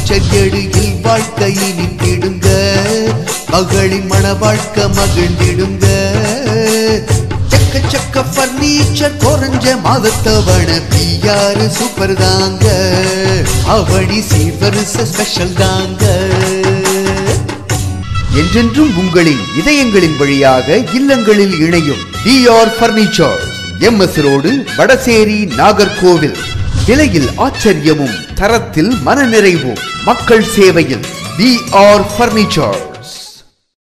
பனிச்சரியடியில் வாழ்க்கை இனித்திடுங்க மகளின் மன வாழ்க்கை மகிழ்ந்திடுங்க சக்க சக்க பர்னிச்சர் குறைஞ்ச மாதத்தவண பியாரு சூப்பர் தாங்க அவனி சீர்வரிச ஸ்பெஷல் தாங்க என்றென்றும் உங்களின் இதயங்களின் வழியாக இல்லங்களில் இணையும் TR furniture MS road Vadasery Nagercoil விலையில் ஆச்சரியமும் தரத்தில் மனநிறைவும் மக்கள் சேவையில் டிஆர் பர்னிச்சர்